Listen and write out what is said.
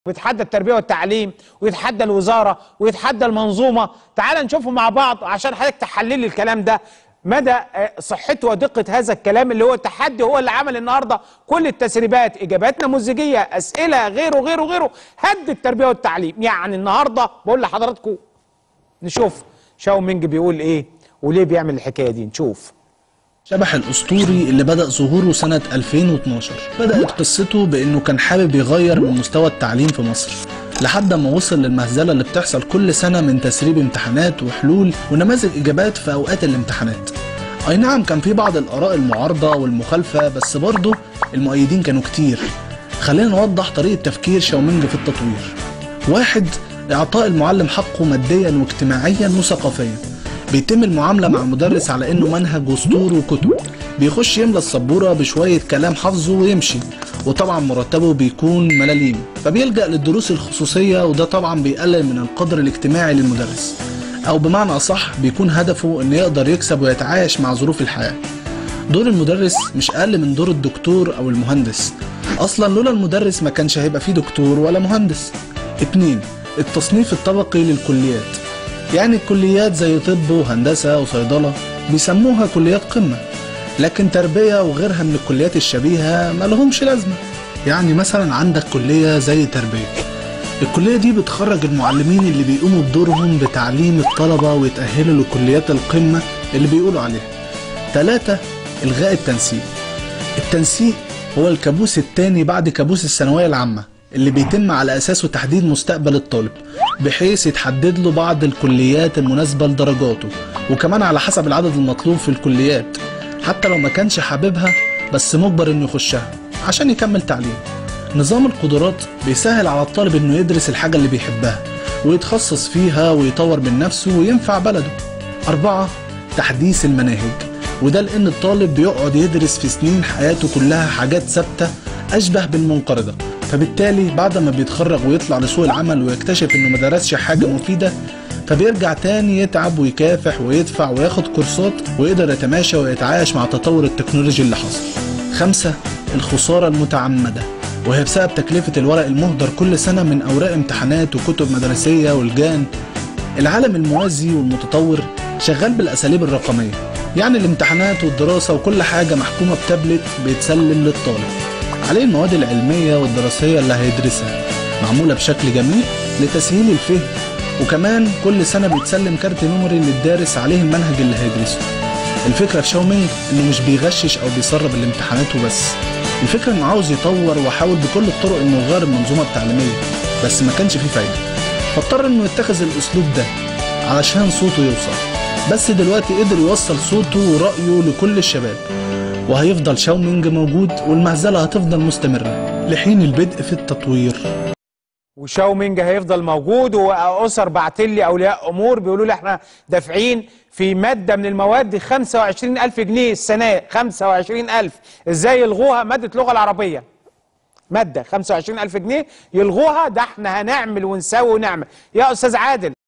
ويتحدى التربيه والتعليم ويتحدى الوزاره ويتحدى المنظومه تعال نشوفه مع بعض عشان حضرتك تحلل لي الكلام ده مدى آه، صحته ودقه هذا الكلام اللي هو التحدي هو اللي عمل النهارده كل التسريبات اجابات نموذجيه اسئله غيره غيره غيره هد التربيه والتعليم يعني النهارده بقول لحضراتكم نشوف شاو مينج بيقول ايه وليه بيعمل الحكايه دي نشوف شبح الأسطوري اللي بدأ ظهوره سنة 2012 بدأت قصته بأنه كان حابب يغير من مستوى التعليم في مصر لحد ما وصل للمهزلة اللي بتحصل كل سنة من تسريب امتحانات وحلول ونماذج إجابات في أوقات الامتحانات أي نعم كان في بعض الآراء المعارضة والمخالفة بس برضه المؤيدين كانوا كتير خلينا نوضح طريقة تفكير شاومينج في التطوير واحد إعطاء المعلم حقه ماديا واجتماعيا وثقافيا بيتم المعاملة مع المدرس على إنه منهج وسطور وكتب بيخش يملى السبورة بشوية كلام حافظه ويمشي وطبعا مرتبه بيكون ملاليم فبيلجأ للدروس الخصوصية وده طبعا بيقلل من القدر الاجتماعي للمدرس أو بمعنى أصح بيكون هدفه إنه يقدر يكسب ويتعايش مع ظروف الحياة دور المدرس مش أقل من دور الدكتور أو المهندس أصلا لولا المدرس ما كانش هيبقى فيه دكتور ولا مهندس اتنين التصنيف الطبقي للكليات يعني الكليات زي طب وهندسة وصيدلة بيسموها كليات قمة لكن تربية وغيرها من الكليات الشبيهة ما لهمش لازمة يعني مثلا عندك كلية زي تربية الكلية دي بتخرج المعلمين اللي بيقوموا بدورهم بتعليم الطلبة ويتأهلوا لكليات القمة اللي بيقولوا عليها تلاتة إلغاء التنسيق التنسيق هو الكابوس التاني بعد كابوس الثانوية العامة اللي بيتم على أساسه تحديد مستقبل الطالب بحيث يتحدد له بعض الكليات المناسبة لدرجاته وكمان على حسب العدد المطلوب في الكليات حتى لو ما كانش حاببها بس مجبر انه يخشها عشان يكمل تعليم نظام القدرات بيسهل على الطالب انه يدرس الحاجة اللي بيحبها ويتخصص فيها ويطور من نفسه وينفع بلده أربعة تحديث المناهج وده لأن الطالب بيقعد يدرس في سنين حياته كلها حاجات ثابتة أشبه بالمنقرضة فبالتالي بعد ما بيتخرج ويطلع لسوق العمل ويكتشف إنه ما درسش حاجة مفيدة فبيرجع تاني يتعب ويكافح ويدفع وياخد كورسات ويقدر يتماشى ويتعايش مع تطور التكنولوجي اللي حصل خمسة الخسارة المتعمدة وهي بسبب تكلفة الورق المهدر كل سنة من أوراق امتحانات وكتب مدرسية والجان العالم الموازي والمتطور شغال بالأساليب الرقمية يعني الامتحانات والدراسة وكل حاجة محكومة بتابلت بيتسلم للطالب عليه المواد العلمية والدراسية اللي هيدرسها معمولة بشكل جميل لتسهيل الفهم وكمان كل سنة بيتسلم كارت ميموري للدارس عليه المنهج اللي هيدرسه الفكرة في شاومينج انه مش بيغشش او بيسرب الامتحانات وبس الفكرة انه عاوز يطور وحاول بكل الطرق انه يغير المنظومة التعليمية بس ما كانش فيه فايدة فاضطر انه يتخذ الاسلوب ده علشان صوته يوصل بس دلوقتي قدر يوصل صوته ورأيه لكل الشباب وهيفضل شاومينج موجود والمهزلة هتفضل مستمرة لحين البدء في التطوير وشاو مينج هيفضل موجود واسر بعت لي اولياء امور بيقولوا لي احنا دافعين في ماده من المواد 25000 جنيه السنه 25000 ازاي يلغوها ماده اللغه العربيه ماده 25000 جنيه يلغوها ده احنا هنعمل ونسوي ونعمل يا استاذ عادل